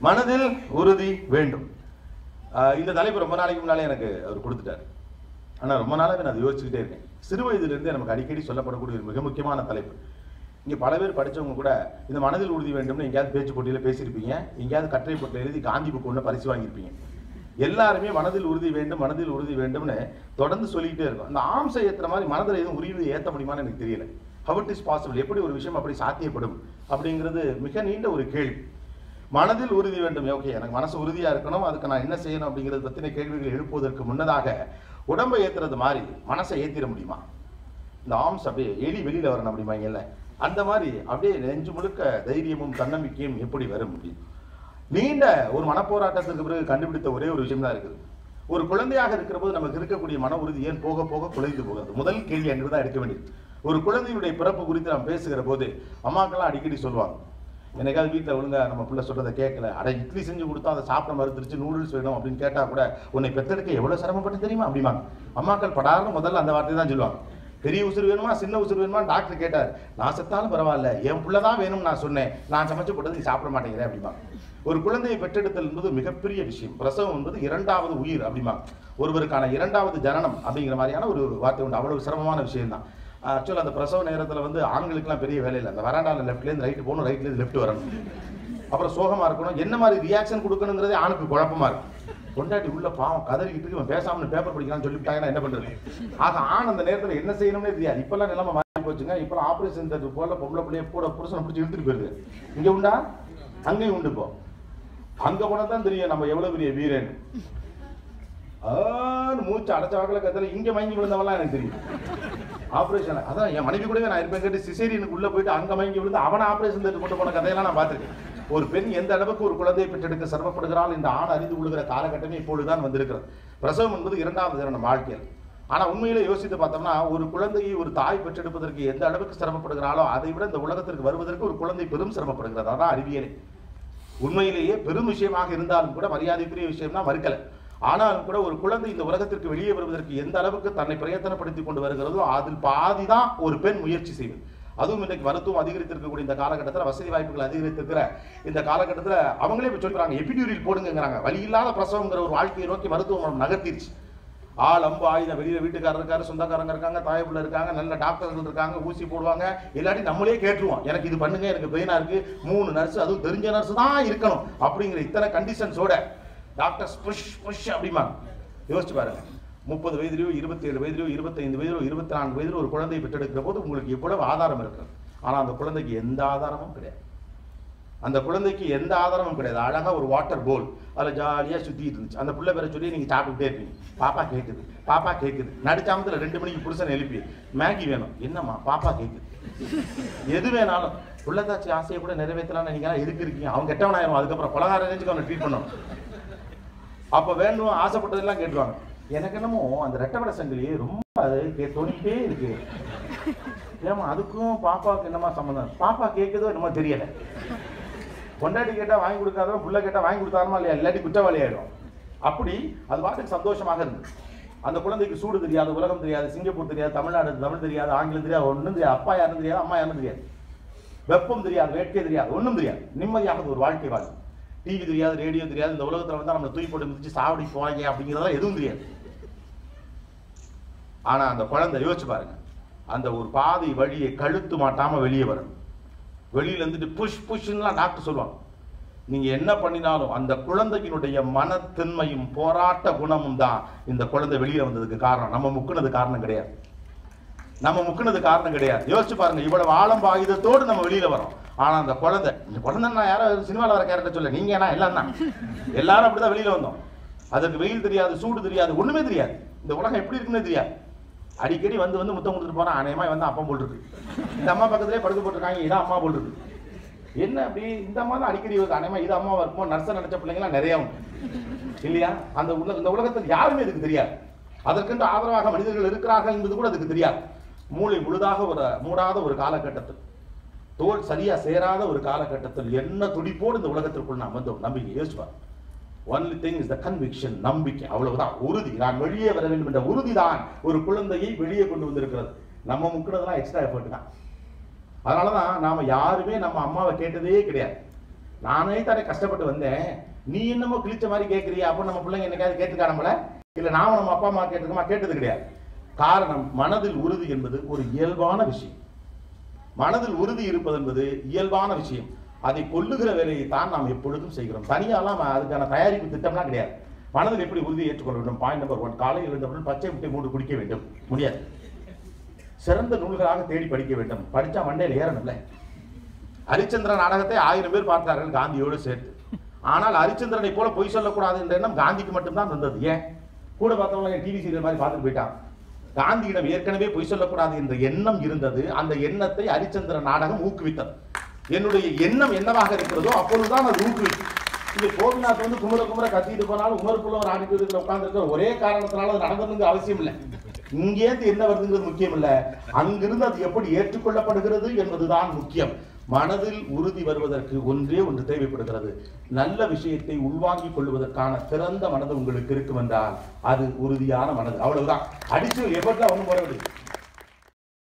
மனதில் உறுதி வேண்டும் ஆஹ் இந்த தலைப்பு ரொம்ப நாளைக்கு முன்னாலே எனக்கு அவர் கொடுத்துட்டாரு ஆனா ரொம்ப நாளாவே நான் அதை யோசிச்சுக்கிட்டே இருக்கேன் சிறு வயதிலிருந்தே நமக்கு அடிக்கடி சொல்லப்படக்கூடிய ஒரு மிக முக்கியமான தலைப்பு இங்க பல பேர் படிச்சவங்க கூட இந்த மனதில் உறுதி வேண்டும்னு எங்கேயாவது பேச்சு போட்டியில பேசியிருப்பீங்க எங்கேயாவது கட்டுரை போட்டியில் எழுதி காந்தி புக் ஒன்று பரிசு வாங்கியிருப்பீங்க எல்லாருமே மனதில் உறுதி வேண்டும் மனதில் உறுதி வேண்டும்னு தொடர்ந்து சொல்லிக்கிட்டே இருக்கும் அந்த ஆம்சை ஏத்துற மாதிரி மனதில் எதுவும் உறுதி ஏத்த முடியுமான்னு எனக்கு தெரியல how it இஸ் பாசிபிள் எப்படி ஒரு விஷயம் அப்படி சாத்தியப்படும் அப்படிங்கிறது மிக நீண்ட ஒரு கேள்வி மனதில் உறுதி வேண்டும் ஓகே எனக்கு மனசு உறுதியா இருக்கணும் அதுக்கு நான் என்ன செய்யணும் அப்படிங்கிறது பத்தின கேள்விகள் எழுப்புவதற்கு முன்னதாக உடம்பை ஏத்துறது மாதிரி மனசை ஏத்திட முடியுமா இந்த ஆர்ம்ஸ் அப்படியே எலி வெளியில வரணும் அப்படிம்பாங்கல்ல அந்த மாதிரி அப்படியே நெஞ்சு முழுக்க தைரியமும் தன்னம்பிக்கையும் எப்படி வர முடியும் நீண்ட ஒரு மனப்போராட்டத்திற்கு பிறகு கண்டுபிடித்த ஒரே ஒரு விஷயம் தான் இருக்குது ஒரு குழந்தையாக இருக்கிற போது நமக்கு இருக்கக்கூடிய மன உறுதி ஏன் போக போக குலைந்து போகிறது முதல் கேள்வி அங்கு தான் எடுக்க வேண்டியது ஒரு குழந்தையுடைய பிறப்பு குறித்து நாம் பேசுகிற போது அம்மாக்கெல்லாம் அடிக்கடி சொல்லுவாங்க என்னைக்காவது வீட்டில் ஒழுங்கா நம்ம பிள்ளை சொல்றதை கேட்கல அட இட்லி செஞ்சு கொடுத்தா அதை சாப்பிட மறுத்துருச்சு நூடுல்ஸ் வேணும் அப்படின்னு கேட்டா கூட உன்னை பெத்தெடுக்க எவ்வளவு சிரமப்பட்டு தெரியுமா அப்படிம்பாங்க அம்மாக்கள் படாருன்னு முதல்ல அந்த வார்த்தை தான் சொல்லுவாங்க பெரிய உசுறு வேணுமா சின்ன உசுறு வேணுமா டாக்டர் கேட்டார் நான் செத்தாலும் பரவாயில்ல என் புள்ள தான் வேணும்னு நான் சொன்னேன் நான் சமைச்சு போட்டது நீ சாப்பிட மாட்டேங்கிறேன் அப்படிம்பாங்க ஒரு குழந்தையை பெற்றெடுத்தல் என்பது மிகப்பெரிய விஷயம் பிரசவம் என்பது இரண்டாவது உயிர் அப்படிம்பாங்க ஒருவருக்கான இரண்டாவது ஜனனம் அப்படிங்கிற மாதிரியான ஒரு வார்த்தை உண்டு அவ்வளவு சிரமமான விஷயம் தான் ஆக்சுவலாக அந்த பிரசவ நேரத்தில் வந்து ஆண்களுக்குலாம் பெரிய வேலை இல்லை அந்த வராண்டாவில் லெஃப்ட்லேருந்து ரைட்டு போகணும் ரைட்லேருந்து லெஃப்ட் வரணும் அப்புறம் சோகமா இருக்கணும் என்ன மாதிரி ரியாக்ஷன் கொடுக்கணுங்கிறதே ஆணுக்கு குழப்பமா இருக்கும் கொண்டாட்டி உள்ள பாவம் கதறிக்கிட்டு இருக்கு, இவன் பேசாம பேப்பர் படிக்கிறான்னு சொல்லிவிட்டாங்கன்னா என்ன பண்றது ஆக ஆண் அந்த நேரத்துல என்ன செய்யணும்னே தெரியாது இப்பெல்லாம் நிலைமை மாறி போச்சுங்க இப்பெல்லாம் ஆபரேஷன் தேட்டர் போல பொம்பளை பிள்ளைய கூட புருஷனை பிடிச்சி இழுத்துட்டு போயிருது இங்க உண்டா அங்கேயும் உண்டு இப்போ அங்க போனா தான் தெரியும் நம்ம எவ்வளவு பெரிய வீரன் ஆன்னு மூச்சு அடைச்ச வாக்கில் கத்தல இங்க மயங்கி விழுந்தவெல்லாம் எனக்கு தெரியும் ஆபரேஷன் அதான் என் மனைவி கூடவே நான் இருப்பேன் கேட்டு சிசேரியனுக்கு உள்ள போயிட்டு அங்க மயங்கி விழுந்து அவனை ஆபரேஷன் தேட்டர் கொண்டு போன கதையெல்லாம் நான் பார்த்திருக்கேன் ஒரு பெண் எந்த அளவுக்கு ஒரு குழந்தையை பெற்றெடுக்க சிரமப்படுகிறாள் இந்த ஆண் அறிந்து கொள்கிற காலகட்டமே இப்பொழுதுதான் வந்திருக்கிறது பிரசவம் என்பது இரண்டாவது தினம் வாழ்க்கையில் ஆனா உண்மையிலே யோசித்து பார்த்தோம்னா ஒரு குழந்தையை ஒரு தாய் பெற்றெடுப்பதற்கு எந்த அளவுக்கு சிரமப்படுகிறாளோ அதை விட இந்த உலகத்திற்கு வருவதற்கு ஒரு குழந்தை பெரும் சிரமப்படுகிறது அதான் அறிவியலே உண்மையிலேயே பெரும் விஷயமாக இருந்தாலும் கூட மரியாதைக்குரிய விஷயம் தான் மறுக்கல ஆனாலும் கூட ஒரு குழந்தை இந்த உலகத்திற்கு வெளியே வருவதற்கு எந்த அளவுக்கு தன்னை பிரயத்தனப்படுத்தி கொண்டு வருகிறதோ அதில் பாதி தான் ஒரு பெண் முயற்சி செய்வது அதுவும் இன்றைக்கு மருத்துவம் அதிகரித்திருக்கக்கூடிய இந்த காலகட்டத்தில் வசதி வாய்ப்புகள் அதிகரித்திருக்கிற இந்த காலகட்டத்தில் அவங்களே இப்போ சொல்றாங்க எபிடியூரில் போடுங்கிறாங்க வழி இல்லாத பிரசவங்கிற ஒரு வாழ்க்கையை நோக்கி மருத்துவம் நகர்த்திருச்சு ஆள் அம்பு ஆயுதம் வெளியில வீட்டுக்காரர் இருக்காரு சொந்தக்காரங்க இருக்காங்க தாயப்புள்ள இருக்காங்க நல்ல டாக்டர்கள் இருக்காங்க ஊசி போடுவாங்க இல்லாட்டி நம்மளே கேட்டுருவோம் எனக்கு இது பண்ணுங்க எனக்கு பெயினா இருக்கு மூணு நர்ஸ் அதுவும் தெரிஞ்ச நர்ஸ் தான் இருக்கணும் அப்படிங்கிற இத்தனை கண்டிஷன்ஸோட டாக்டர்ஸ் புஷ் புஷ் அப்படிமா யோசிச்சு பாருங்க முப்பது வயதிலையோ இருபத்தி ஏழு வயதிலையோ இருபத்தைந்து வயதிலோ இருபத்தி நான்கு வயதிலோ ஒரு குழந்தையை பெற்றெடுக்கிற போது உங்களுக்கு எவ்வளவு ஆதாரம் இருக்கு ஆனா அந்த குழந்தைக்கு எந்த ஆதாரமும் கிடையாது அந்த குழந்தைக்கு எந்த ஆதாரமும் கிடையாது அழகா ஒரு வாட்டர் போல் அதில் ஜாலியா சுத்திட்டு இருந்துச்சு அந்த புள்ள பேரை சொல்லி நீங்க சாப்பிட்டுட்டே இருப்பீங்க பாப்பா கேக்குது பாப்பா கேக்குது நடுச்சாமத்துல ரெண்டு மணிக்கு புருஷன் எழுப்பி மேகி வேணும் என்னம்மா பாப்பா கேக்குது எது வேணாலும் உள்ளதாச்சி ஆசையை கூட நிறைவேற்றலாம்னு நீங்க இருக்கு இருக்கீங்க அவன் கெட்டவனாயிரும் அதுக்கப்புறம் பலகார ரேஞ்சுக்கு அவனை ட்ரீட் பண்ணணும் அப்ப வேண்டும் ஆசைப்பட்டதெல்லாம் கேட்டுருவாங்க எனக்கு என்னமோ அந்த ரெட்டவட சங்கிலி ரொம்ப அது கே- தொனிக்கிட்டே இருக்கு ஏமா அதுக்கும் பாப்பாவுக்கு என்னமா சம்மந்தம் பாப்பா கேட்குதோ என்னமோ தெரியல பொண்டாட்டி கேட்டா வாங்கி கொடுக்காதவன் புள்ள கேட்டா வாங்கி கொடுத்தாருமா இல்லையா இல்லாட்டி குற்றவாளி ஆயிடும் அப்படி அது பாட்டுக்கு சந்தோஷமாக இருந்தது அந்த குழந்தைக்கு சூடு தெரியாது உலகம் தெரியாது சிங்கப்பூர் தெரியாது தமிழ்நாடு தமிழ் தெரியாது ஆங்கிலம் தெரியாது ஒண்ணும் தெரியாது அப்பா யாருன்னு தெரியாது அம்மா யாருன்னு தெரியாது வெப்பம் தெரியாது வேட்கை தெரியாது ஒண்ணும் தெரியாது நிம்மதியாக ஒரு வாழ்க்கை வாழும் டிவி தெரியாது ரேடியோ தெரியாது இந்த உலகத்துல வந்து நம்மளை தூக்கி போட்டு மிதிச்சு சாவடி போவாங்க அப்படிங்கிறதெல்லாம் எதுவும் தெரியாது ஆனா அந்த குழந்தை யோசிச்சு பாருங்க அந்த ஒரு பாதை வழியை கழுத்து மாட்டாம வெளியே வரணும் வெளியில இருந்துட்டு புஷ் புஷ்லாம் டாக்டர் சொல்லுவாங்க நீங்க என்ன பண்ணினாலும் அந்த குழந்தையினுடைய மனத்தின்மையும் போராட்ட குணமும் தான் இந்த குழந்தை வெளியே வந்ததுக்கு காரணம் நம்ம முக்குனது காரணம் கிடையாது நம்ம முக்குனது காரணம் கிடையாது யோசிச்சு பாருங்க இவ்வளவு ஆழம் ஆயுதத்தோடு நம்ம வெளியில வரோம் ஆனா அந்த குழந்தை இந்த குழந்தை நான் யாரோ சினிமாவில் வர கேரக்டர் சொல்ல நீங்க என்ன எல்லாம் தான் எல்லாரும் அப்படிதான் வெளியில வந்தோம் அதற்கு வெயில் தெரியாது சூடு தெரியாது ஒண்ணுமே தெரியாது இந்த உலகம் எப்படி இருக்குன்னு தெரியாது அடிக்கடி வந்து வந்து முத்தம் கொடுத்துட்டு போறான் அநேகமா வந்து அப்பா போல் இருக்கு இந்த அம்மா பக்கத்திலே படுக்க போட்டிருக்காங்க இதான் அம்மா போல் இருக்கு என்ன அப்படி இந்த அம்மா தான் அடிக்கடி வருது அநேகமா இது அம்மாவா இருக்குமோ நர்ஸை நினைச்ச பிள்ளைங்களாம் நிறைய உண்டு இல்லையா அந்த உலக இந்த உலகத்தில் யாருமே இதுக்கு தெரியாது அதற்கென்று ஆதரவாக மனிதர்கள் இருக்கிறார்கள் என்பது கூட அதுக்கு தெரியாது மூளை முழுதாக ஒரு மூடாத ஒரு காலகட்டத்தில் தோல் சரியா சேராத ஒரு காலகட்டத்தில் என்ன துடிப்போடு இந்த உலகத்திற்குள் நாம் வந்தோம் நம்பிக்கை யோசிப்பார் only thing is the conviction நம்பிக்கை அவ்வளவுதான் உறுதி நான் வெளியே வர வேண்டும் என்ற உறுதி தான் ஒரு குழந்தையை வெளியே கொண்டு வந்திருக்கிறது நம்ம முக்கினதெல்லாம் எக்ஸ்ட்ரா எஃபர்ட் தான் அதனாலதான் நாம யாருமே நம்ம அம்மாவை கேட்டதே கிடையாது நானே தானே கஷ்டப்பட்டு வந்தேன் நீ என்னமோ கிழிச்ச மாதிரி கேட்கறியா அப்போ நம்ம பிள்ளைங்க என்னைக்காவது கேட்டுக்காரம்பல இல்ல நாம நம்ம அப்பா அம்மா கேட்டுக்கோமா கேட்டது கிடையாது காரணம் மனதில் உறுதி என்பது ஒரு இயல்பான விஷயம் மனதில் உறுதி இருப்பது என்பது இயல்பான விஷயம் அதை கொல்லுகிற வேலையை தான் நாம் எப்பொழுதும் செய்கிறோம் தனியாலாம் அதுக்கான தயாரிப்பு திட்டம்லாம் கிடையாது மனதில் எப்படி உறுதியை ஏற்றுக்கொள்ள வேண்டும் பாயிண்ட் நம்பர் ஒன் காலையில் எழுந்தவுடன் பச்சை முட்டை மூன்று குடிக்க வேண்டும் முடியாது சிறந்த நூல்களாக தேடி படிக்க வேண்டும் படிச்சா மண்டையில் ஏறணும்ல ஹரிச்சந்திர நாடகத்தை ஆயிரம் பேர் பார்த்தார்கள் காந்தியோடு சேர்த்து ஆனால் ஹரிச்சந்திரனை போல பொய் சொல்லக்கூடாது என்ற எண்ணம் காந்திக்கு மட்டும்தான் வந்தது ஏன் கூட பார்த்தவங்க டிவி சீரியல் மாதிரி பார்த்துட்டு போயிட்டான் காந்தியிடம் ஏற்கனவே பொய் சொல்லக்கூடாது என்ற எண்ணம் இருந்தது அந்த எண்ணத்தை ஹரிச்சந்திர நாடகம் ஊக்குவித்தது என்னுடைய எண்ணம் என்னவாக இருக்கிறதோ அப்பொழுதுதான் அது ஊக்குவிக்கும் இது கோபிநாத் வந்து குமர குமர கத்திட்டு போனாலும் உமருக்குள்ள ஒரு ஆடிட்டோரியத்தில் உட்கார்ந்துருக்க ஒரே காரணத்தினால அது நடந்ததுங்க அவசியம் இல்லை இங்கேருந்து என்ன வருதுங்கிறது முக்கியம் இல்ல அங்கிருந்து அது எப்படி ஏற்றுக்கொள்ளப்படுகிறது என்பதுதான் முக்கியம் மனதில் உறுதி வருவதற்கு ஒன்றே ஒன்று தேவைப்படுகிறது நல்ல விஷயத்தை உள்வாங்கிக் கொள்வதற்கான சிறந்த மனது உங்களுக்கு இருக்கும் என்றால் அது உறுதியான மனது அவ்வளவுதான் அடிச்சு எவ்வளவு ஒண்ணும் போட வேண்டியது